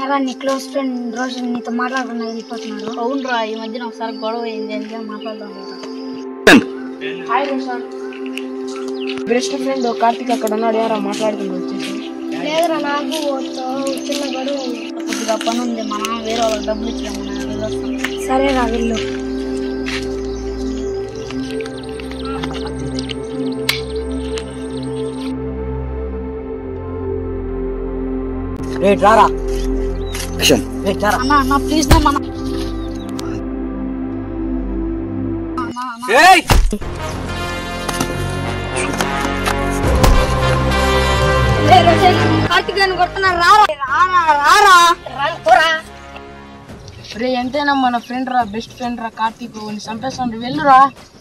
విన్నాగా నీ close friend రోజు నీతో మాట్లాడకుండా వెళ్ళిపోతున్నారు అవునరా ఈ మధ్యన ఒకసారి గొడవ అయింది అందుకే మాట్లాడదాం hi Roshan best friend Karthik అక్కడ ఉన్నాడు యారా మాట్లాడుతుంది వచ్చేసి లేదురా నాకు చిన్న గడువు కొద్దిగా పని ఉంది మన వేరే వాళ్ళకి డబ్బులు ఇచ్చాము మనం వెళ్ళొస్తాం సరేరా వెళ్ళు రేట్ రారా రేట్ రారా అన్న అన్న ప్లీజ్ నా మన కార్తీక్ అని కొడుతున్నారు రారా రారా రారా రే ఎంతైనా మన ఫ్రెండ్ రా బెస్ట్ ఫ్రెండ్ రా కార్తీక్ చంపేస్తాను వెళ్ళురా